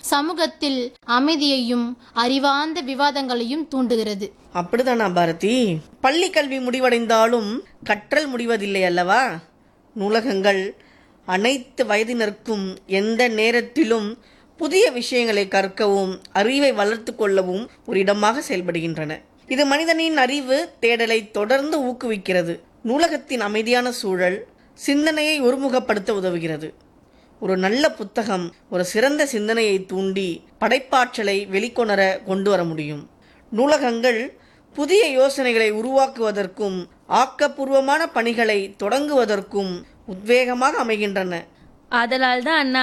சமூகத்தில் அமைதியையும் அறிவார்ந்த விவாதங்களையும் தூண்டுகிறது அப்படிதானா பாரதி பள்ளி கல்வி முடிவடைந்தாலும் கற்றல் முடிவதில்லை அல்லவா நூலகங்கள் அனைத்து வயதினருக்கும் எந்த நேரத்திலும் புதிய விஷயங்களை கற்கவும் அறிவை வளர்த்து கொள்ளவும் ஒரு இடமாக செயல்படுகின்றன இது மனிதனின் அறிவு தேடலை தொடர்ந்து ஊக்குவிக்கிறது நூலகத்தின் அமைதியான சூழல் சிந்தனையை ஒருமுகப்படுத்த உதவுகிறது ஒரு நல்ல புத்தகம் ஒரு சிறந்த சிந்தனையை தூண்டி படைப்பாற்றலை வெளிக்கொணர கொண்டு வர முடியும் நூலகங்கள் புதிய யோசனைகளை உருவாக்குவதற்கும் ஆக்கப்பூர்வமான பணிகளை தொடங்குவதற்கும் உத்வேகமாக அமைகின்றன ஆதலால் தான் அண்ணா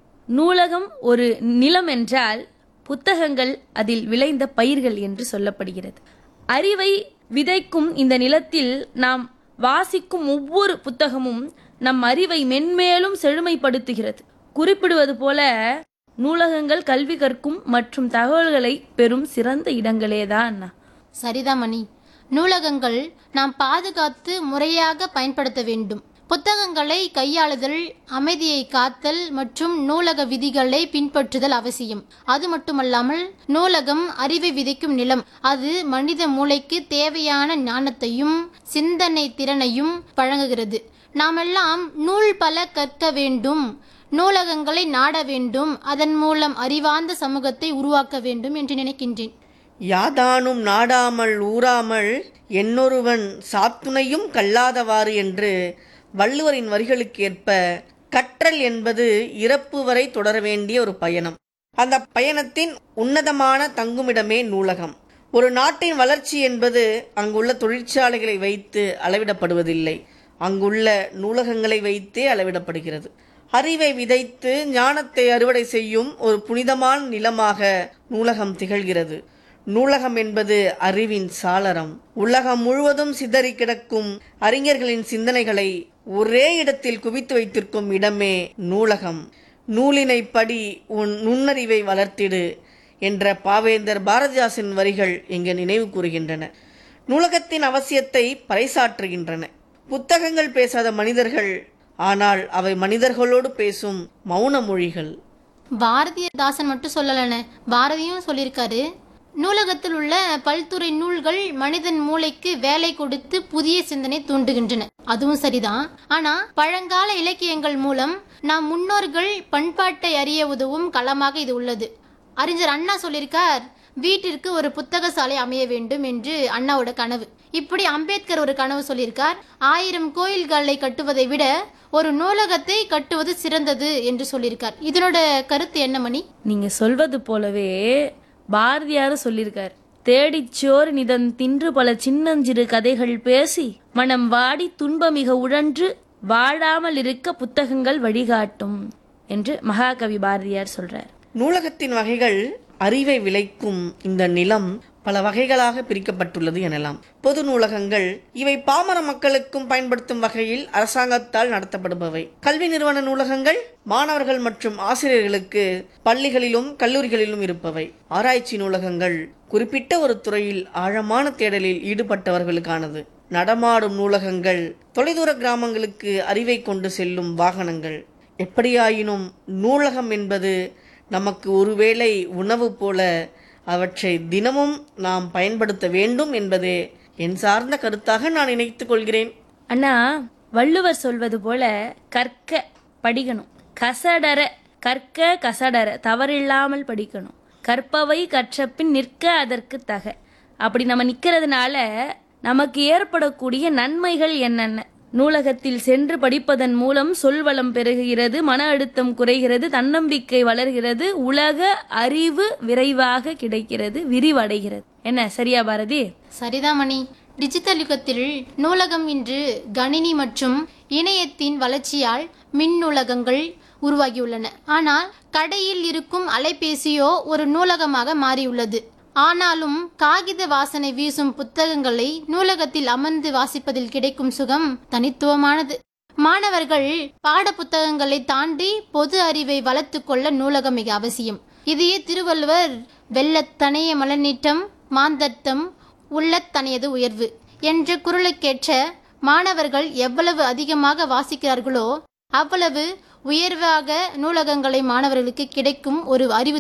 நூலகம் ஒரு நிலம் என்றால் புத்தகங்கள் அதில் விளைந்த பயிர்கள் என்று சொல்லப்படுகிறது அறிவை விதைக்கும் இந்த நிலத்தில் நாம் வாசிக்கும் ஒவ்வொரு புத்தகமும் நம் அறிவை மென்மேலும் செழுமைப்படுத்துகிறது குறிப்பிடுவது போல நூலகங்கள் கல்வி கற்கும் மற்றும் தகவல்களை பெறும் சிறந்த இடங்களேதான் அண்ணா சரிதான் மணி நூலகங்கள் நாம் பாதுகாத்து முறையாக பயன்படுத்த வேண்டும் புத்தகங்களை கையாளுதல் அமைதியை காத்தல் மற்றும் நூலக விதிகளை பின்பற்றுதல் அவசியம் அது மட்டுமல்லாமல் நூலகம் அறிவை விதைக்கும் நிலம் அது மனித மூளைக்கு தேவையான ஞானத்தையும் சிந்தனை திறனையும் வழங்குகிறது நாமெல்லாம் நூல் பல கற்க வேண்டும் நூலகங்களை நாட வேண்டும் அதன் மூலம் அறிவார்ந்த சமூகத்தை உருவாக்க வேண்டும் என்று நினைக்கின்றேன் யாதானும் நாடாமல் ஊறாமல் என்னொருவன் சாத்துணையும் கல்லாதவாறு என்று வள்ளுவரின் வரிகளுக்கு ஏற்ப கற்றல் என்பது இறப்பு வரை தொடர வேண்டிய ஒரு பயணம் அந்த பயணத்தின் உன்னதமான தங்குமிடமே நூலகம் ஒரு நாட்டின் வளர்ச்சி என்பது அங்குள்ள தொழிற்சாலைகளை வைத்து அளவிடப்படுவதில்லை அங்குள்ள நூலகங்களை வைத்தே அளவிடப்படுகிறது அறிவை விதைத்து ஞானத்தை அறுவடை செய்யும் ஒரு புனிதமான நிலமாக நூலகம் திகழ்கிறது நூலகம் என்பது அறிவின் சாளரம் உலகம் முழுவதும் சிதறி கிடக்கும் அறிஞர்களின் சிந்தனைகளை ஒரே இடத்தில் குவித்து வைத்திருக்கும் இடமே நூலகம் நூலினை படி உன் நுண்ணறிவை வளர்த்திடு என்ற பாவேந்தர் பாரதிதாசன் வரிகள் இங்கு நினைவு கூறுகின்றன நூலகத்தின் அவசியத்தை பறைசாற்றுகின்றன புத்தகங்கள் பேசாத மனிதர்கள் ஆனால் அவை மனிதர்களோடு பேசும் மௌன மொழிகள் பாரதிதாசன் மட்டும் சொல்லலண்ணே பாரதியும் சொல்லியிருக்காரு நூலகத்தில் உள்ள பல்துறை நூல்கள் மனிதன் மூளைக்கு வேலை கொடுத்து புதிய சிந்தனை தூண்டுகின்றன அதுவும் சரிதான் ஆனா பழங்கால இலக்கியங்கள் மூலம் நாம் முன்னோர்கள் பண்பாட்டை அறிய உதவும் களமாக இது உள்ளது அறிஞர் அண்ணா சொல்லியிருக்கார் வீட்டிற்கு ஒரு புத்தக சாலை அமைய வேண்டும் என்று அண்ணாவோட கனவு இப்படி அம்பேத்கர் ஒரு கனவு சொல்லியிருக்கார் ஆயிரம் கோயில்களை கட்டுவதை விட ஒரு நூலகத்தை கட்டுவது சிறந்தது என்று சொல்லியிருக்கார் இதனோட கருத்து என்ன மணி நீங்க சொல்வது போலவே பாரதியாரும் சொல்லியிருக்கார் தேடிச்சோர் நிதன் தின்று பல சின்னஞ்சிறு கதைகள் பேசி மனம் வாடி துன்பமிக உழன்று வாழாமல் இருக்க புத்தகங்கள் வழிகாட்டும் என்று மகாகவி பாரதியார் சொல்றார் நூலகத்தின் வகைகள் அறிவை விளைக்கும் இந்த நிலம் பல வகைகளாக பிரிக்கப்பட்டுள்ளது எனலாம் பொது நூலகங்கள் இவை பாமர மக்களுக்கும் பயன்படுத்தும் வகையில் அரசாங்கத்தால் நடத்தப்படுபவை கல்வி நிறுவன நூலகங்கள் மாணவர்கள் மற்றும் ஆசிரியர்களுக்கு பள்ளிகளிலும் கல்லூரிகளிலும் இருப்பவை ஆராய்ச்சி நூலகங்கள் குறிப்பிட்ட ஒரு துறையில் ஆழமான தேடலில் ஈடுபட்டவர்களுக்கானது நடமாடும் நூலகங்கள் தொலைதூர கிராமங்களுக்கு அறிவை கொண்டு செல்லும் வாகனங்கள் எப்படியாயினும் நூலகம் என்பது நமக்கு ஒருவேளை உணவு போல அவற்றை தினமும் நாம் பயன்படுத்த வேண்டும் என்பதே என் சார்ந்த கருத்தாக நான் நினைத்துக் கொள்கிறேன் அண்ணா வள்ளுவர் சொல்வது போல கற்க படிக்கணும் கசடர கற்க கசடர தவறில்லாமல் படிக்கணும் கற்பவை கற்றபின் நிற்க அதற்கு தக அப்படி நம்ம நிக்கிறதுனால நமக்கு ஏற்படக்கூடிய நன்மைகள் என்னென்ன நூலகத்தில் சென்று படிப்பதன் மூலம் சொல்வளம் பெருகுகிறது மன அழுத்தம் குறைகிறது தன்னம்பிக்கை வளர்கிறது உலக அறிவு விரைவாக கிடைக்கிறது விரிவடைகிறது என்ன சரியா பாரதி சரிதான் மணி டிஜிட்டல் யுகத்தில் நூலகம் இன்று கணினி மற்றும் இணையத்தின் வளர்ச்சியால் மின் நூலகங்கள் உருவாகியுள்ளன ஆனால் கடையில் இருக்கும் அலைபேசியோ ஒரு நூலகமாக மாறியுள்ளது ஆனாலும் காகித வாசனை வீசும் புத்தகங்களை நூலகத்தில் அமர்ந்து வாசிப்பதில் கிடைக்கும் சுகம் தனித்துவமானது மாணவர்கள் பாட புத்தகங்களை தாண்டி பொது அறிவை வளர்த்து கொள்ள நூலகம் மிக அவசியம் இதையே திருவள்ளுவர் வெள்ளத்தனைய மலநீட்டம் மாந்தர்த்தம் உள்ளத்தனையது உயர்வு என்ற குரலுக்கேற்ற மாணவர்கள் எவ்வளவு அதிகமாக வாசிக்கிறார்களோ அவ்வளவு உயர்வாக நூலகங்களை மாணவர்களுக்கு கிடைக்கும் ஒரு அறிவு